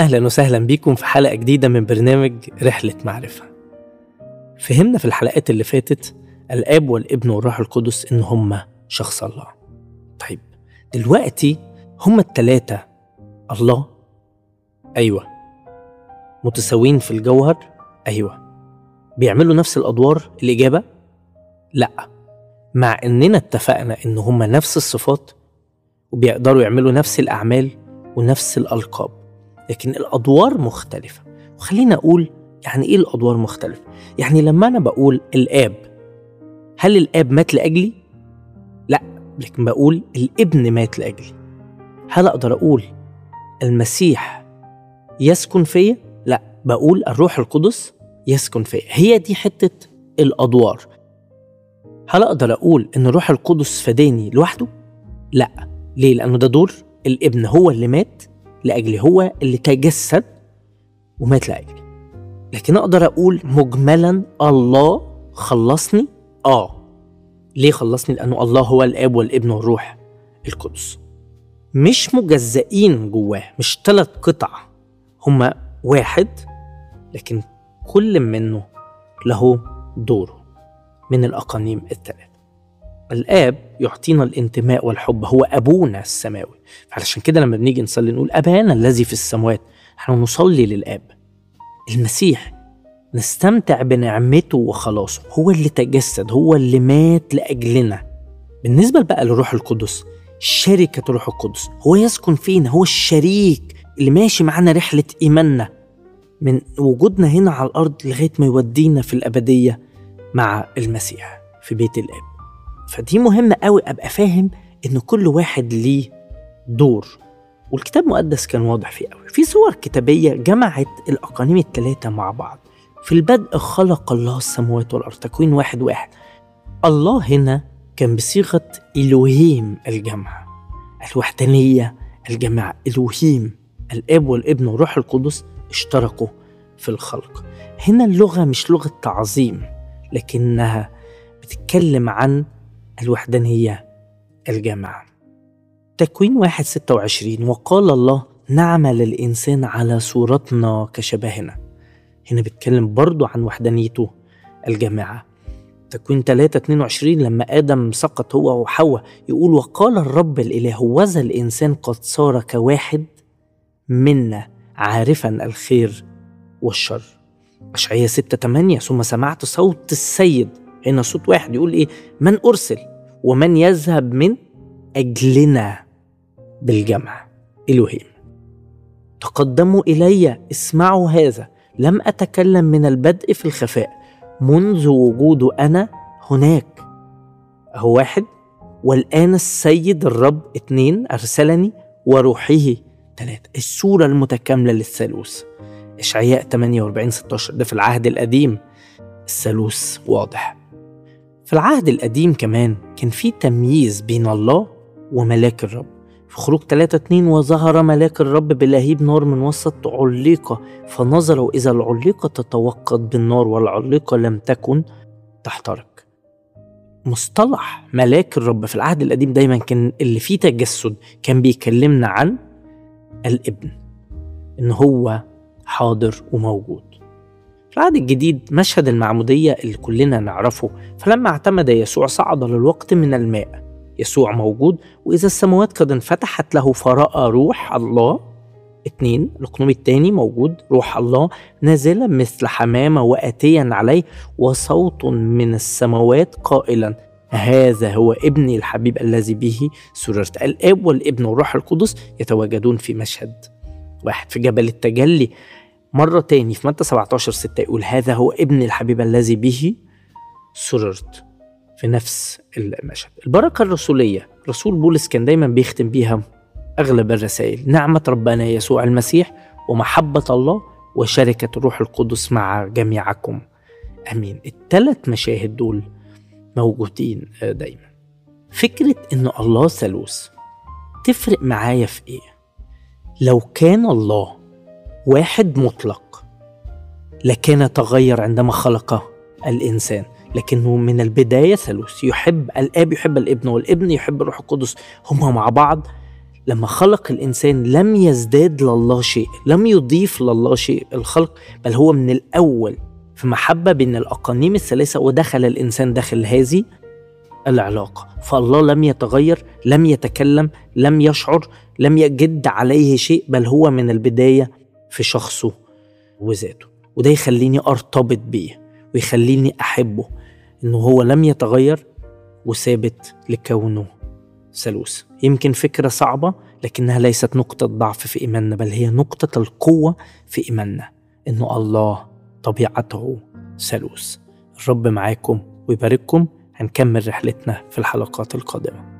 أهلا وسهلا بيكم في حلقة جديدة من برنامج رحلة معرفة فهمنا في الحلقات اللي فاتت الآب والابن والروح القدس إن هما شخص الله طيب دلوقتي هما التلاتة الله أيوة متساويين في الجوهر أيوة بيعملوا نفس الأدوار الإجابة لأ مع إننا اتفقنا إن هما نفس الصفات وبيقدروا يعملوا نفس الأعمال ونفس الألقاب لكن الأدوار مختلفة وخلينا أقول يعني إيه الأدوار مختلفة؟ يعني لما أنا بقول الآب هل الآب مات لأجلي؟ لا لكن بقول الابن مات لأجلي هل أقدر أقول المسيح يسكن فيا؟ لا بقول الروح القدس يسكن فيا هي دي حتة الأدوار هل أقدر أقول إن الروح القدس فداني لوحده؟ لا ليه؟ لأنه ده دور الابن هو اللي مات لأجلي هو اللي تجسد ومات لأجلي لكن أقدر أقول مجملا الله خلصني آه ليه خلصني؟ لأنه الله هو الآب والابن والروح القدس مش مجزئين جواه مش ثلاث قطع هما واحد لكن كل منه له دوره من الأقانيم الثلاثة الآب يعطينا الانتماء والحب هو أبونا السماوي فعلشان كده لما بنيجي نصلي نقول أبانا الذي في السماوات احنا نصلي للآب المسيح نستمتع بنعمته وخلاصه هو اللي تجسد هو اللي مات لأجلنا بالنسبة بقى للروح القدس شركة الروح القدس هو يسكن فينا هو الشريك اللي ماشي معانا رحلة إيماننا من وجودنا هنا على الأرض لغاية ما يودينا في الأبدية مع المسيح في بيت الآب فدي مهمة قوي أبقى فاهم إن كل واحد ليه دور والكتاب المقدس كان واضح فيه قوي في صور كتابية جمعت الأقانيم الثلاثة مع بعض في البدء خلق الله السماوات والأرض تكوين واحد واحد الله هنا كان بصيغة إلوهيم الجمع الوحدانية الجماعة إلوهيم الآب والابن والروح القدس اشتركوا في الخلق هنا اللغة مش لغة تعظيم لكنها بتتكلم عن الوحدانية الجامعة تكوين واحد ستة وعشرين وقال الله نعمل الإنسان على صورتنا كشبهنا هنا بيتكلم برضو عن وحدانيته الجامعة تكوين 3 22 لما آدم سقط هو وحواء يقول وقال الرب الإله هوذا الإنسان قد صار كواحد منا عارفا الخير والشر أشعية 6 8 ثم سمعت صوت السيد هنا صوت واحد يقول إيه من أرسل ومن يذهب من أجلنا بالجمع إلهيم تقدموا إلي اسمعوا هذا لم أتكلم من البدء في الخفاء منذ وجود أنا هناك هو واحد والآن السيد الرب اتنين أرسلني وروحه ثلاثة الصورة المتكاملة للثالوث إشعياء 48 16 ده في العهد القديم الثالوث واضح في العهد القديم كمان كان في تمييز بين الله وملاك الرب في خروج 3 2 وظهر ملاك الرب بلهيب نار من وسط عليقة فنظروا إذا العليقة تتوقد بالنار والعليقة لم تكن تحترق مصطلح ملاك الرب في العهد القديم دايما كان اللي فيه تجسد كان بيكلمنا عن الابن ان هو حاضر وموجود في العهد الجديد مشهد المعمودية اللي كلنا نعرفه فلما اعتمد يسوع صعد للوقت من الماء يسوع موجود وإذا السماوات قد انفتحت له فرأى روح الله اتنين القنوم التاني موجود روح الله نازلا مثل حمامة وآتيا عليه وصوت من السماوات قائلا هذا هو ابني الحبيب الذي به سررت الآب والابن والروح القدس يتواجدون في مشهد واحد في جبل التجلي مرة تاني في متى 17 6 يقول هذا هو ابن الحبيب الذي به سررت في نفس المشهد البركة الرسولية رسول بولس كان دايما بيختم بيها أغلب الرسائل نعمة ربنا يسوع المسيح ومحبة الله وشركة الروح القدس مع جميعكم أمين الثلاث مشاهد دول موجودين دايما فكرة إن الله ثالوث تفرق معايا في إيه؟ لو كان الله واحد مطلق لكان تغير عندما خلق الإنسان لكنه من البداية ثالوث يحب الآب يحب الابن والابن يحب الروح القدس هما مع بعض لما خلق الإنسان لم يزداد لله شيء لم يضيف لله شيء الخلق بل هو من الأول في محبة بين الأقانيم الثلاثة ودخل الإنسان داخل هذه العلاقة فالله لم يتغير لم يتكلم لم يشعر لم يجد عليه شيء بل هو من البداية في شخصه وذاته وده يخليني أرتبط بيه ويخليني أحبه إنه هو لم يتغير وثابت لكونه ثالوث يمكن فكرة صعبة لكنها ليست نقطة ضعف في إيماننا بل هي نقطة القوة في إيماننا إنه الله طبيعته ثالوث الرب معاكم ويبارككم هنكمل رحلتنا في الحلقات القادمه